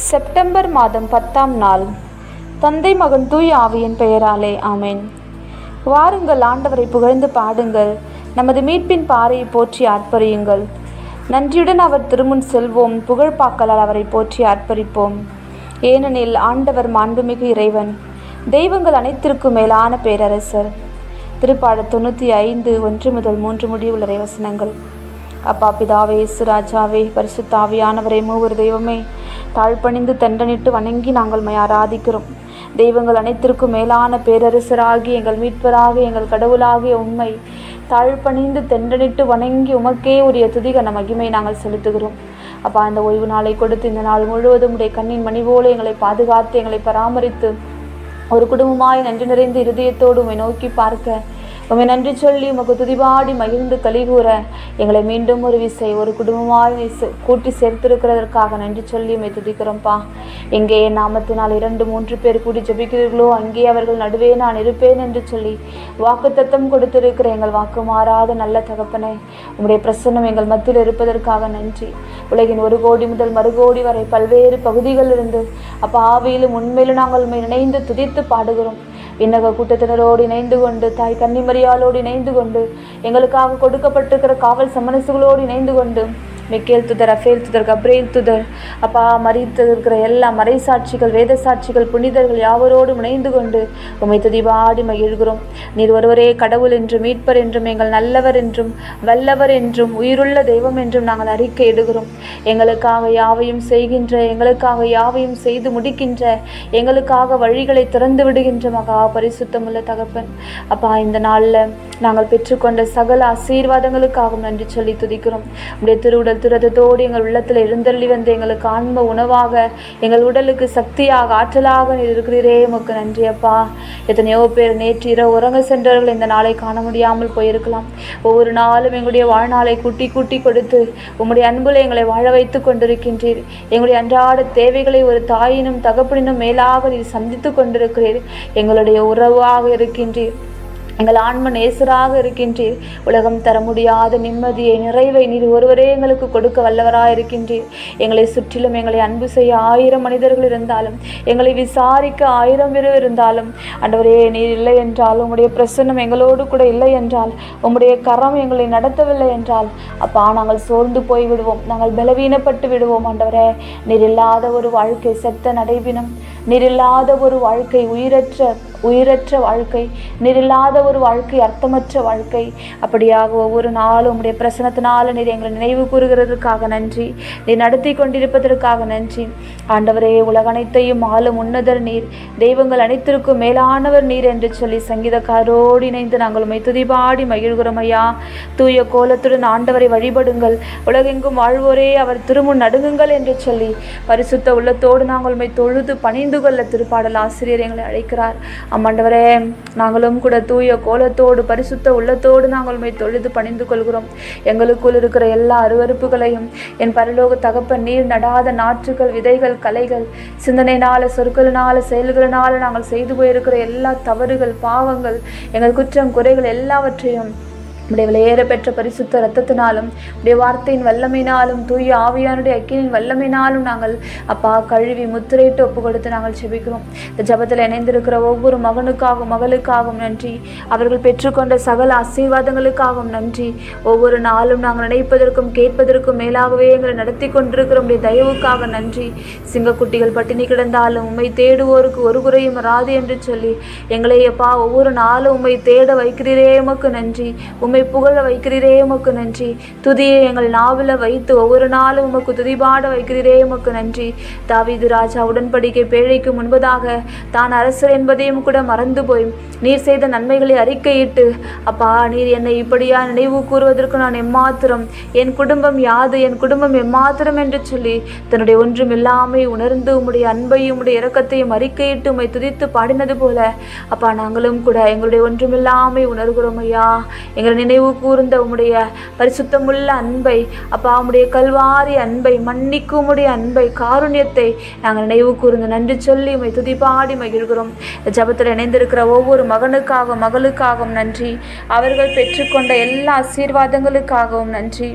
September மாதம் பத்தாம் நாள் தந்தை மகன் தூய் ஆவியின் பெயராலே ஆமென் வாருங்கள் ஆண்டவரை புகழ்ந்து பாடுங்கள் நமது மீட்பின் பாறையை போற்றி ஆர்ப்பரியுங்கள் நன்றியுடன் அவர் திருமுன் செல்வோம் புகழ்பாக்கலால் அவரை போற்றி ஆர்ப்பரிப்போம் ஏனெனில் ஆண்டவர் மாண்புமிகு இறைவன் தெய்வங்கள் அனைத்திற்கும் மேலான பேரரசர் திருப்பாடல் தொண்ணூற்றி ஐந்து ஒன்று முதல் மூன்று முடிவுள்ள இறைவசனங்கள் அப்பா பிதாவே சுராஜாவே பரிசுத்தாவியானவரே மூவர் தெய்வமே தாழ்பணிந்து தண்டனிட்டு வணங்கி நாங்கள் மை ஆராதிக்கிறோம் தெய்வங்கள் அனைத்திற்கும் மேலான பேரரசராகி எங்கள் மீட்பராக எங்கள் கடவுளாகிய உண்மை தாழ்பணிந்து தெண்டனிட்டு வணங்கி உமக்கே உரிய துதிகன மகிமை நாங்கள் செலுத்துகிறோம் அப்பா இந்த ஓய்வு நாளை கொடுத்து இந்த நாள் முழுவதும் உடைய கண்ணின் மணி போல எங்களை பாதுகாத்து எங்களை பராமரித்து ஒரு குடும்பமாய் நன்றி நிறைந்த இருதயத்தோடு உம்மை நோக்கி பார்க்க உம்மை நன்றி சொல்லி உமக்கு துதிபாடி மகிழ்ந்து கலிகூற எங்களை மீண்டும் ஒரு விசை ஒரு குடும்பமாய் நீ சே- கூட்டி சேர்த்திருக்கிறதற்காக நன்றி சொல்லி உம்மை துதிக்கிறோம்ப்பா எங்கே என் நாமத்தினால் இரண்டு மூன்று பேர் கூடி ஜெபிக்கிறீர்களோ அங்கே அவர்கள் நடுவே நான் இருப்பேன் என்று சொல்லி வாக்குத்தத்தம் கொடுத்திருக்கிற எங்கள் வாக்கு மாறாத நல்ல தகப்பனே உம்முடைய பிரசன்னம் எங்கள் மத்தியில் இருப்பதற்காக நன்றி உலகின் ஒரு கோடி முதல் மறுகோடி வரை பல்வேறு பகுதிகளிலிருந்து அப்ப ஆவியிலும் உண்மையிலும் நாங்கள் உம்மை இணைந்து துதித்து பாடுகிறோம் விண்ணக கூட்டத்தினரோடு இணைந்து கொண்டு தாய் கன்னிமரியாளோடு இணைந்து கொண்டு எங்களுக்காக கொடுக்கப்பட்டிருக்கிற காவல் சமரசுகளோடு இணைந்து கொண்டு மிக்கேல் துதர் அஃபேல் துதர் கப்ரேல் துதர் அப்பா மறித்து இருக்கிற எல்லா மறைசாட்சிகள் வேத சாட்சிகள் புனிதர்கள் யாவரோடும் இணைந்து கொண்டு உம்மை துதிபாடி மகிழ்கிறோம் நீர் ஒருவரே கடவுள் என்றும் மீட்பர் என்றும் எங்கள் நல்லவர் என்றும் வல்லவர் என்றும் உயிருள்ள தெய்வம் என்றும் நாங்கள் அறிக்கை இடுகிறோம் எங்களுக்காக யாவையும் செய்கின்ற எங்களுக்காக யாவையும் செய்து முடிக்கின்ற எங்களுக்காக வழிகளை திறந்து விடுகின்ற மகா பரிசுத்தமுள்ள தகப்பன் அப்பா இந்த நாளில் நாங்கள் பெற்றுக்கொண்ட சகல ஆசீர்வாதங்களுக்காகவும் நன்றி சொல்லி துதிக்கிறோம் உடைய திருவுடல் துரதத்தோடு எங்கள் உள்ளத்தில் எழுந்தள்ளி வந்து எங்களுக்கு ஆன்ம உணவாக எங்கள் உடலுக்கு சக்தியாக ஆற்றலாக நீர் இருக்கிறீரே உமக்கு நன்றி அப்பா எத்தனையோ பேர் நேற்று இரவு உறங்க சென்றவர்கள் இந்த நாளை காண முடியாமல் போயிருக்கலாம் ஒவ்வொரு நாளும் எங்களுடைய வாழ்நாளை கூட்டி கூட்டி கொடுத்து உம்முடைய அன்புல எங்களை வாழ வைத்து கொண்டிருக்கின்றீர் எங்களுடைய அன்றாட தேவைகளை ஒரு தாயினும் தகப்பனினும் மேலாக நீர் சந்தித்து கொண்டிருக்கிறீர் எங்களுடைய உறவாக இருக்கின்றீர் எங்கள் ஆன்ம நேசராக இருக்கின்றீர் உலகம் தர முடியாத நிம்மதியை நிறைவை நீர் ஒருவரே எங்களுக்கு கொடுக்க வல்லவராக இருக்கின்றீர் எங்களை சுற்றிலும் எங்களை அன்பு செய்ய ஆயிரம் மனிதர்கள் இருந்தாலும் எங்களை விசாரிக்க ஆயிரம் பேர் இருந்தாலும் ஆண்டவரே நீர் இல்லை என்றால் உம்முடைய பிரசன்னம் எங்களோடு கூட இல்லை என்றால் உம்முடைய கரம் எங்களை நடத்தவில்லை என்றால் அப்பா நாங்கள் சோர்ந்து போய் விடுவோம் நாங்கள் பலவீனப்பட்டு விடுவோம் ஆண்டவரே நீர் இல்லாத ஒரு வாழ்க்கை செத்த நடைபினம் நீர் இல்லாத ஒரு வாழ்க்கை உயிரற்ற உயிரற்ற வாழ்க்கை நீர் இல்லாத ஒரு வாழ்க்கை அர்த்தமற்ற வாழ்க்கை அப்படியாக ஒவ்வொரு நாளும் உம்முடைய பிரசனத்தினால நீர் எங்களை நினைவு கூறுகிறதற்காக நன்றி நீர் நடத்தி கொண்டிருப்பதற்காக நன்றி ஆண்டவரே உலக அனைத்தையும் ஆளும் உன்னதர் நீர் தெய்வங்கள் அனைத்திற்கும் மேலானவர் நீர் என்று சொல்லி சங்கீதக்காரோடு இணைந்து நாங்கள் உம்மை துதிபாடி மகிழ்கிறோம் ஐயா தூய கோலத்துடன் ஆண்டவரை வழிபடுங்கள் உலகெங்கும் வாழ்வோரே அவர் திருமுன் நடுங்குங்கள் என்று சொல்லி பரிசுத்த உள்ளத்தோடு நாங்கள் உம்மை தொழுது பணிந்து கொள்ள திருப்பாடல் ஆசிரியர் எங்களை அழைக்கிறார் அம்மாண்டவரே நாங்களும் கூட தூய கோலத்தோடு பரிசுத்த உள்ளத்தோடு நாங்கள் உம்மை தொழுது பணிந்து கொள்கிறோம் எங்களுக்குள் இருக்கிற எல்லா அருவருப்புகளையும் என் பரலோக தகப்பன் நீர் நடாத நாற்றுகள் விதைகள் கலைகள் சிந்தனையினால சொற்களினால செயல்களினால நாங்கள் செய்து போயிருக்கிற எல்லா தவறுகள் பாவங்கள் எங்கள் குற்றம் குறைகள் எல்லாவற்றையும் உடைய விலையேற பெற்ற பரிசுத்த இரத்தத்தினாலும் உடைய வார்த்தையின் வல்லமையினாலும் தூய ஆவியானுடைய அக்கினின் வல்லமையினாலும் நாங்கள் அப்பா கழுவி முத்திரையிட்டு ஒப்பு கொடுத்து நாங்கள் செபிக்கிறோம் இந்த ஜபத்தில் இணைந்திருக்கிற ஒவ்வொரு மகனுக்காகவும் மகளுக்காகவும் நன்றி அவர்கள் பெற்றுக்கொண்ட சகல ஆசீர்வாதங்களுக்காகவும் நன்றி ஒவ்வொரு நாளும் நாங்கள் நினைப்பதற்கும் கேட்பதற்கும் மேலாகவே எங்களை நடத்தி கொண்டிருக்கிற உடைய தயவுக்காக நன்றி சிங்கக்குட்டிகள் பட்டினி கிடந்தாலும் உம்மை தேடுவோருக்கு ஒரு குறையும் வராது என்று சொல்லி எங்களை அப்பா ஒவ்வொரு நாளும் உம்மை தேட வைக்கிறீரே உமக்கு நன்றி உம்மை புகழ வைக்கிறீரே உமக்கு நன்றி துதியை எங்கள் நாவில் வைத்து ஒவ்வொரு நாளும் உமக்கு துதிபாட வைக்கிறீரே உமக்கு நன்றி தாவீது ராஜா உடன்படிக்கை பேழைக்கு முன்பதாக தான் அரசர் என்பதையும் கூட மறந்து போய் நீர் செய்த நன்மைகளை அறிக்கையிட்டு அப்பா நீர் என்னை இப்படியா நினைவு கூறுவதற்கு நான் எம்மாத்திரம் என் குடும்பம் யாது என் குடும்பம் எம்மாத்திரம் என்று சொல்லி தன்னுடைய ஒன்றும் இல்லாமை உணர்ந்து உம்முடைய அன்பையும் உம்முடைய இரக்கத்தையும் அறிக்கையிட்டு உம்மை துதித்து பாடினது போல அப்பா நாங்களும் கூட எங்களுடைய ஒன்றுமில்லாமை உணர்கிறோம் ஐயா எங்களை நினைவு கூர்ந்த உம்முடைய பரிசுத்தமுள்ள அன்பை அப்பா உம்முடைய கல்வாரி அன்பை மன்னிக்கும் உம்முடைய அன்பை காருண்யத்தை நாங்கள் நினைவு கூர்ந்து நன்றி சொல்லி உம்மை துதிபாடி மகிழ்கிறோம் இந்த ஜபத்தில் இணைந்திருக்கிற ஒவ்வொரு மகனுக்காகவும் மகளுக்காகவும் நன்றி அவர்கள் பெற்றுக்கொண்ட எல்லா ஆசீர்வாதங்களுக்காகவும் நன்றி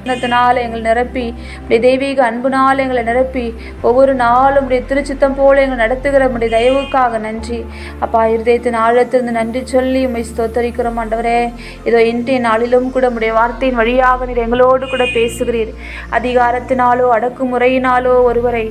பிரசன்னத்தினால எங்களை நிரப்பி உடைய தெய்வீக அன்புனால எங்களை நிரப்பி ஒவ்வொரு நாளும் உடைய திருச்சித்தம் போல எங்களை நடத்துகிற உடைய தயவுக்காக நன்றி அப்பா இருதயத்தின் ஆழத்திலிருந்து நன்றி சொல்லி உம்மை ஸ்தோத்தரிக்கிறோம் ஆண்டவரே இதோ இன்றைய நாளிலும் கூட உடைய வார்த்தையின் வழியாக நீர் எங்களோடு கூட பேசுகிறீர் அதிகாரத்தினாலோ அடக்குமுறையினாலோ ஒருவரை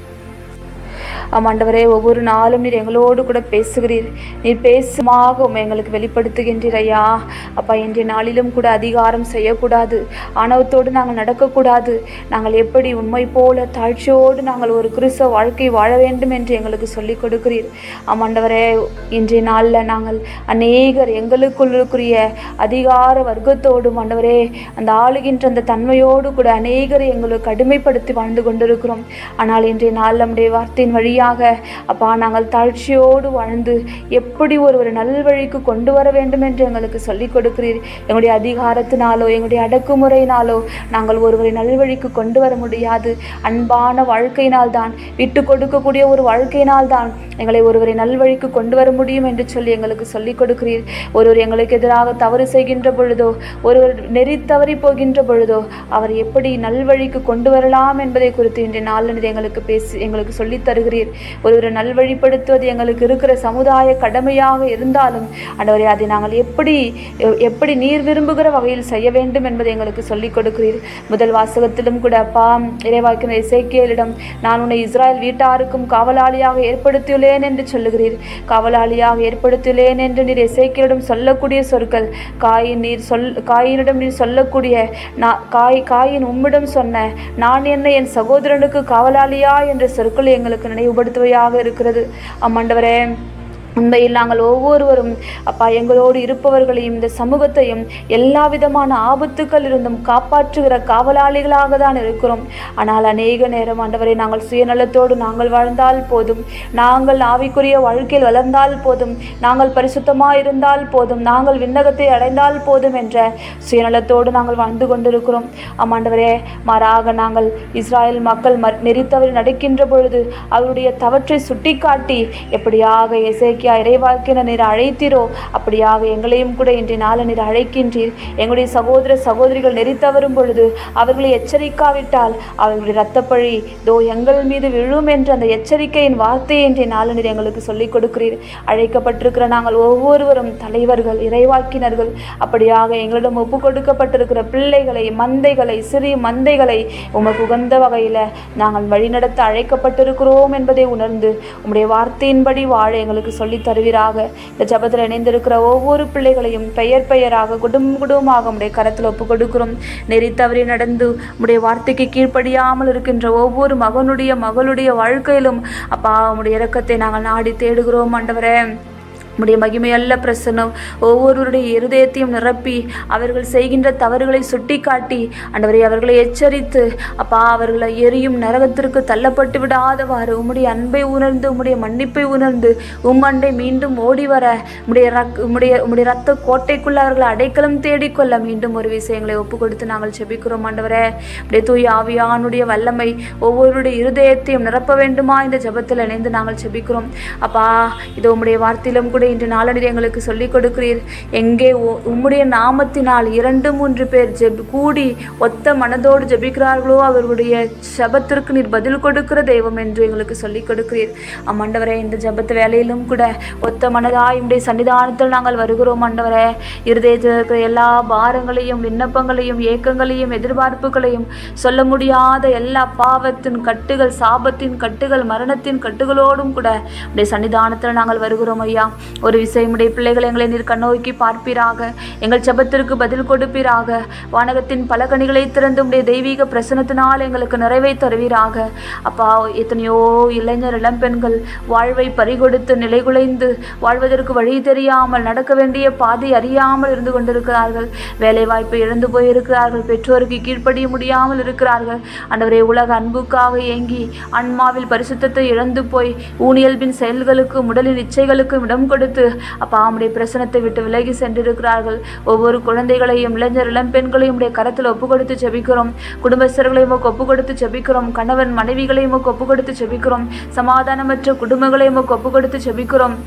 ஆமாண்டவரே ஒவ்வொரு நாளும் நீர் எங்களோடு கூட பேசுகிறீர் நீர் பேசுமாக உம்மை எங்களுக்கு வெளிப்படுத்துகின்றீர் ஐயா அப்பா இன்றைய நாளிலும் கூட அதிகாரம் செய்யக்கூடாது ஆணவத்தோடு நாங்கள் நடக்கக்கூடாது நாங்கள் எப்படி உண்மை போல தாழ்ச்சியோடு நாங்கள் ஒரு கிறிஸ்தவ வாழ்க்கை வாழ வேண்டும் என்று எங்களுக்கு சொல்லிக் கொடுக்கிறீர் ஆமாண்டவரே இன்றைய நாளில் நாங்கள் அநேகர் எங்களுக்குள் இருக்கிற அதிகார வர்க்கத்தோடும் ஆண்டவரே அந்த ஆளுகின்ற அந்த தன்மையோடு கூட அநேகரை எங்களுக்கு கடுமைப்படுத்தி வாழ்ந்து கொண்டிருக்கிறோம் ஆனால் இன்றைய நாள் நம்முடைய வார்த்தையின் வழியாக அப்பா நாங்கள் தாழ்ச்சியோடு வாழ்ந்து எப்படி ஒரு ஒரு நல்வழிக்கு கொண்டு வர வேண்டும் என்று எங்களுக்கு சொல்லிக் கொடுக்கிறீர் எங்களுடைய அதிகாரத்தினாலோ எங்களுடைய அடக்குமுறையினாலோ நாங்கள் ஒருவரை நல்வழிக்கு கொண்டு வர முடியாது அன்பான வாழ்க்கையினால் தான் விட்டு கொடுக்கக்கூடிய ஒரு வாழ்க்கையினால் தான் எங்களை ஒருவரை நல்வழிக்கு கொண்டு வர முடியும் என்று சொல்லி எங்களுக்கு சொல்லிக் கொடுக்கிறீர் ஒருவர் எங்களுக்கு எதிராக தவறு செய்கின்ற பொழுதோ ஒருவர் நெறி தவறி போகின்ற பொழுதோ அவர் எப்படி நல்வழிக்கு கொண்டு வரலாம் என்பதை குறித்து இன்றைய நாளில் எங்களுக்கு பேசி எங்களுக்கு சொல்லித் தருகிறீர் ஒருவரை நல்வழிப்படுத்துவது எங்களுக்கு இருக்கிற சமுதாய கடமையாக இருந்தாலும் ஆண்டவரே அதை நாங்கள் எப்படி எ- எப்படி நீர் விரும்புகிற வகையில் செய்ய வேண்டும் என்பதை எங்களுக்கு சொல்லிக் கொடுக்கிறீர் முதல் வாசகத்திலும் கூட அப்பா இறைவாக்கின இசைக்கியலிடம் நான் உன்னை இஸ்ராயல் வீட்டாருக்கும் காவலாளியாக ஏற்படுத்தியுள்ளேன் என்று சொல்லுகிறீர் காவலாளியாக ஏற்படுத்தியுள்ளேன் என்று நீர் இசைக்கியலிடம் சொல்லக்கூடிய சொற்கள் காயின் நீர் சொல் காயினிடம் நீர் சொல்லக்கூடிய நான் காய் காயின் உம்மிடம் சொன்ன நான் என்ன என் சகோதரனுக்கு காவலாளியா என்ற சொற்கள் எங்களுக்கு நினைவுபடுத்துவையாக இருக்கிறது ஆமாண்டவரே உண்மையில் நாங்கள் ஒவ்வொருவரும் அப்பா எங்களோடு இருப்பவர்களையும் இந்த சமூகத்தையும் எல்லா விதமான ஆபத்துக்கள் இருந்தும் காப்பாற்றுகிற காவலாளிகளாக தான் இருக்கிறோம் ஆனால் அநேக நேரம் ஆண்டவரை நாங்கள் சுயநலத்தோடு நாங்கள் வாழ்ந்தால் போதும் நாங்கள் ஆவிக்குரிய வாழ்க்கையில் வளர்ந்தால் போதும் நாங்கள் பரிசுத்தமாக இருந்தால் போதும் நாங்கள் விண்ணகத்தை அடைந்தால் போதும் என்ற சுயநலத்தோடு நாங்கள் வாழ்ந்து கொண்டிருக்கிறோம் ஆமாண்டவரே மாறாக நாங்கள் இஸ்ராயல் மக்கள் மற் நெறித்தவறி நடக்கின்ற பொழுது அவருடைய தவற்றை சுட்டிக்காட்டி எப்படியாக எசேக்கியா இறைவாக்கின நீர் அழைத்தீரோ அப்படியாக எங்களையும் கூட இன்றைய நாள் நீர் அழைக்கின்றீர் எங்களுடைய சகோதர சகோதரிகள் நெறித்தவரும் பொழுது அவர்களை எச்சரிக்காவிட்டால் அவர்களுடைய இரத்தப்பழி தோ எங்கள் மீது விழும் என்ற அந்த எச்சரிக்கையின் வார்த்தையை இன்றைய நாள் நீர் எங்களுக்கு சொல்லிக் கொடுக்கிறீர் அழைக்கப்பட்டிருக்கிற நாங்கள் ஒவ்வொருவரும் தலைவர்கள் இறைவாக்கினர்கள் அப்படியாக எங்களிடம் ஒப்பு கொடுக்கப்பட்டிருக்கிற பிள்ளைகளை மந்தைகளை சிறிய மந்தைகளை உமக்கு உகந்த வகையில் நாங்கள் வழிநடத்த அழைக்கப்பட்டிருக்கிறோம் என்பதை உணர்ந்து உம்முடைய வார்த்தையின்படி வாழ எங்களுக்கு சொல்லித் தருவீராக இந்த ஜபத்தில் இணைந்திருக்கிற ஒவ்வொரு பிள்ளைகளையும் பெயர் பெயராக குடும்பம் குடும்பமாக உம்முடைய கரத்தில் ஒப்பு கொடுக்கிறோம் நெறி தவறி நடந்து உம்முடைய வார்த்தைக்கு கீழ்ப்படியாமல் இருக்கின்ற ஒவ்வொரு மகனுடைய மகளுடைய வாழ்க்கையிலும் அப்பா உம்முடைய இரக்கத்தை நாங்கள் நாடி தேடுகிறோம் ஆண்டவரே உம்முடைய மகிமையல்ல பிரசன்னம் ஒவ்வொருவருடைய இருதயத்தையும் நிரப்பி அவர்கள் செய்கின்ற தவறுகளை சுட்டிக்காட்டி ஆண்டவரை அவர்களை எச்சரித்து அப்பா அவர்களை எரியும் நரகத்திற்கு தள்ளப்பட்டு விடாதவாறு உம்முடைய அன்பை உணர்ந்து உம்முடைய மன்னிப்பை உணர்ந்து உம் அண்டை மீண்டும் ஓடி வர உம்முடைய ரக் உம்முடைய உம்முடைய ரத்த கோட்டைக்குள்ள அவர்களை அடைக்கலம் தேடிக்கொள்ள மீண்டும் ஒரு விஷயங்களை ஒப்பு கொடுத்து நாங்கள் செபிக்கிறோம் ஆண்டவரே உடைய தூய ஆவியானுடைய வல்லமை ஒவ்வொருடைய இருதயத்தையும் நிரப்ப வேண்டுமா இந்த ஜெபத்தில் இணைந்து நாங்கள் செபிக்கிறோம் அப்பா இது உம்முடைய வார்த்தையிலும் கூட இன்று நாளடில் எங்களுக்கு சொல்லிக் கொடுக்கிறீர் எங்கே உ- உம்முடைய நாமத்தினால் இரண்டு மூன்று பேர் ஜெப கூடி ஒத்த மனதோடு ஜெபிக்கிறார்களோ அவர்களுடைய ஜெபத்திற்கு நீர் பதில் கொடுக்கிற தெய்வம் என்று எங்களுக்கு சொல்லிக் கொடுக்கிறீர் அம்மாண்டவரே இந்த ஜெபத்து வேலையிலும் கூட ஒத்த மனதாய் உம்முடைய சன்னிதானத்தில் நாங்கள் வருகிறோம் ஆண்டவரே இருதயத்தில் இருக்கிற எல்லா பாரங்களையும் விண்ணப்பங்களையும் ஏக்கங்களையும் எதிர்பார்ப்புகளையும் சொல்ல முடியாத எல்லா பாவத்தின் கட்டுகள் சாபத்தின் கட்டுகள் மரணத்தின் கட்டுகளோடும் கூட உடைய சன்னிதானத்தில் நாங்கள் வருகிறோம் ஐயா ஒரு விஷயம் உடைய பிள்ளைகளை எங்களை நீர் கண்ணோக்கி பார்ப்பீராக எங்கள் ஜெபத்திற்கு பதில் கொடுப்பீராக வானகத்தின் பல கனிகளை திறந்து உடைய தெய்வீக பிரசனத்தினால் எங்களுக்கு நிறைவை தருவீராக அப்பா எத்தனையோ இளைஞர் இளம்பெண்கள் வாழ்வை பறிகொடுத்து நிலைகுலைந்து வாழ்வதற்கு வழி தெரியாமல் நடக்க வேண்டிய பாதை அறியாமல் இருந்து கொண்டிருக்கிறார்கள் வேலை வாய்ப்பை இழந்து போயிருக்கிறார்கள் பெற்றோருக்கு கீழ்ப்படிய முடியாமல் இருக்கிறார்கள் ஆண்டவரே உலக அன்புக்காக ஏங்கி ஆன்மாவில் பரிசுத்தத்தை இழந்து போய் ஊனியல்பின் செயல்களுக்கும் உடலின் இச்சைகளுக்கும் இடம் கொடுத்து அப்பா அவருடைய பிரசனத்தை விட்டு விலகி சென்றிருக்கிறார்கள் ஒவ்வொரு குழந்தைகளையும் இளைஞர் இளம்பெண்களையும் உடைய கரத்தில் ஒப்பு கொடுத்து ஜெபிக்கிறோம் குடும்பஸ்தர்களையும் உமக்கு ஒப்பு கொடுத்து ஜெபிக்கிறோம் கணவன் மனைவிகளையும் உமக்கு ஒப்பு கொடுத்து ஜெபிக்கிறோம் சமாதானமற்ற குடும்பங்களையும் உமக்கு ஒப்பு கொடுத்து ஜெபிக்கிறோம்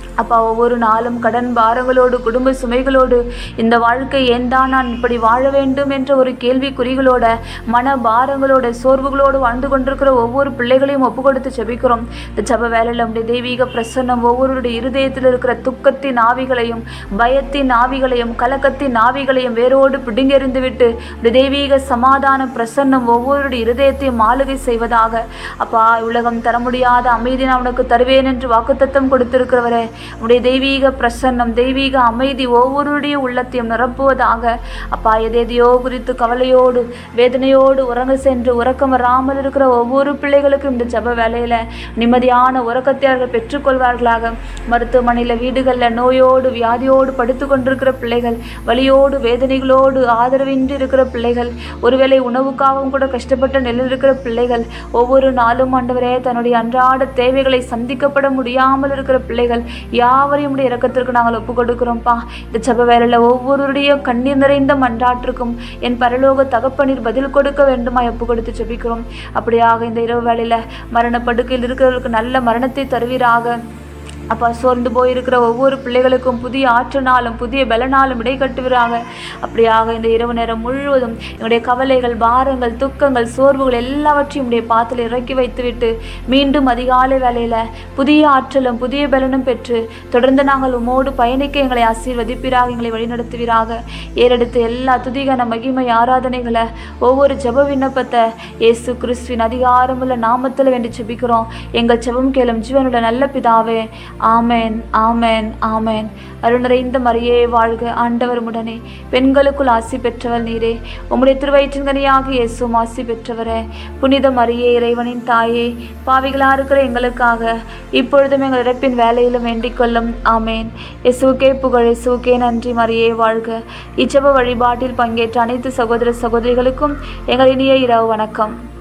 அப்பா ஒவ்வொரு நாளும் கடன் பாரங்களோடு குடும்ப சுமைகளோடு இந்த வாழ்க்கை ஏன் தான் நான் இப்படி வாழ வேண்டும் என்ற ஒரு கேள்விக்குறிகளோட மன பாரங்களோட சோர்வுகளோடு வாழ்ந்து கொண்டிருக்கிற ஒவ்வொரு பிள்ளைகளையும் ஒப்பு கொடுத்து ஜெபிக்கிறோம் இந்த ஜப வேலையில் நம்முடைய தெய்வீக பிரசன்னம் ஒவ்வொருடைய இருதயத்தில் இருக்கிற துக்கத்தின் ஆவிகளையும் பயத்தின் ஆவிகளையும் கலக்கத்தின் ஆவிகளையும் வேரோடு பிடுங்கெறிந்து விட்டு இந்த தெய்வீக சமாதான பிரசன்னம் ஒவ்வொருடைய இருதயத்தையும் ஆளுகை செய்வதாக அப்பா உலகம் தர முடியாத அமைதி நான் உனக்கு தருவேன் என்று வாக்குத்தத்தம் கொடுத்திருக்கிறவரே உடைய தெய்வீக பிரசன்னம் தெய்வீக அமைதி ஒவ்வொருடைய உள்ளத்தையும் நிரப்புவதாக அப்பா எதேதையோ குறித்து கவலையோடு வேதனையோடு உறங்க சென்று உறக்கம் வராமல் இருக்கிற ஒவ்வொரு பிள்ளைகளுக்கும் இந்த ஜப வேலையில நிம்மதியான உறக்கத்தை அவர்கள் பெற்றுக்கொள்வார்களாக மருத்துவமனையில் வீடுகளில் நோயோடு வியாதியோடு படுத்து கொண்டிருக்கிற பிள்ளைகள் வலியோடு வேதனைகளோடு ஆதரவின்றி இருக்கிற பிள்ளைகள் ஒருவேளை உணவுக்காகவும் கூட கஷ்டப்பட்ட நிலையில் இருக்கிற பிள்ளைகள் ஒவ்வொரு நாளும் ஆண்டவரே தன்னுடைய அன்றாட தேவைகளை சந்திக்கப்பட முடியாமல் இருக்கிற பிள்ளைகள் யாவரையும் உடைய இரக்கத்திற்கு நாங்கள் ஒப்பு கொடுக்கிறோம்ப்பா இந்த ஜப வேலையில் ஒவ்வொருடைய கண்ணீர் நிறைந்த மன்றாட்டிற்கும் என் பரலோக தகப்பனீர் பதில் கொடுக்க வேண்டுமா ஒப்பு கொடுத்து ஜெபிக்கிறோம் அப்படியாக இந்த இரவு வேளையில் மரணப்படுக்கையில் இருக்கிறவர்களுக்கு நல்ல மரணத்தை தருவீராக அப்பா சோர்ந்து போயிருக்கிற ஒவ்வொரு பிள்ளைகளுக்கும் புதிய ஆற்றனாலும் புதிய பலனாலும் இடை கட்டுவீராக அப்படியாக இந்த இரவு நேரம் முழுவதும் எங்களுடைய கவலைகள் பாரங்கள் துக்கங்கள் சோர்வுகள் எல்லாவற்றையும் உடைய பாத்தில் இறக்கி வைத்துவிட்டு மீண்டும் அதிகாலை வேளையில் புதிய ஆற்றலும் புதிய பலனும் பெற்று தொடர்ந்து நாங்கள் உமோடு பயணிக்க எங்களை ஆசீர்வதிப்பீராக எங்களை வழிநடத்துவீராக ஏறெடுத்து எல்லா துதிகான மகிமை ஆராதனைகளை ஒவ்வொரு ஜெப விண்ணப்பத்தை இயேசு கிறிஸ்துவின் அதிகாரமுள்ள நாமத்தில் வேண்டி ஜெபிக்கிறோம் எங்கள் ஜெபம் கேளும் ஜீவனுள்ள நல்ல பிதாவே ஆமென் ஆமென் ஆமென் அருள் நிறைந்த மரியே வாழ்க ஆண்டவர் உடனே பெண்களுக்குள் ஆசி பெற்றவர் நீரே உம்முடைய திருவயிற்றின் கனியாக இயேசுவும் ஆசி பெற்றவரே புனித மரியே இறைவனின் தாயே பாவிகளாக இருக்கிற எங்களுக்காக இப்பொழுதும் எங்கள் இறப்பின் வேலையிலும் வேண்டிக் கொள்ளும் ஆமேன் இயேசுக்கே புகழ் இயேசுக்கே நன்றி மரியே வாழ்க இச்சப வழிபாட்டில் பங்கேற்ற அனைத்து சகோதர சகோதரிகளுக்கும் எங்கள் இனிய இரவு வணக்கம்